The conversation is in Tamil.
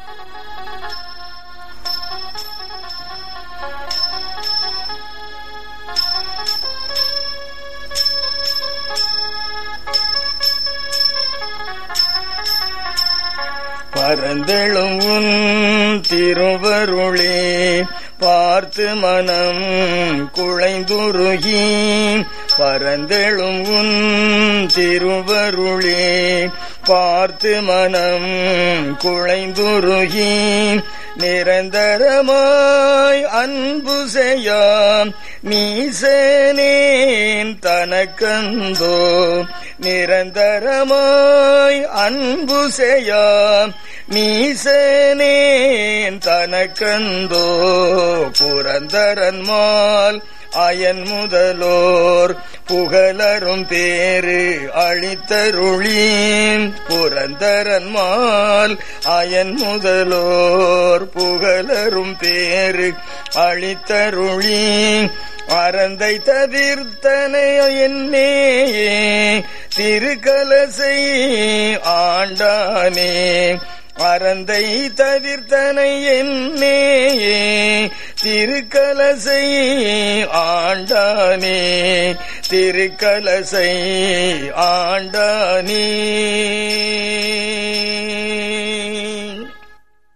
பரந்தெழும் உன் திருவருளே பார்த்து மனம் குழைந்துருகி பரந்தெழும் உன் திருவருளே பார்த்து மனம் குழைந்துருகி நிரந்தரமாய் அன்பு செய்யாம் நீசனேன் தனக்கந்தோ நிரந்தரமாய் அன்பு செய்யாம் நீசனேன் தனக்கந்தோ புரந்தரன்மால் அயன் முதலோர் புகழரும் பேரு அளித்தருளீம் புரந்தரன்மால் அயன் முதலோர் புகழரும் பேரு அளித்தருளீம் அறந்தை தவிர்த்தனை என்னேயே திருக்கலசை ஆண்டானே அறந்தை தவிர்த்தனை என்னேயே திருக்கலசை ஆண்டானே திருக்கலசை ஆண்டானே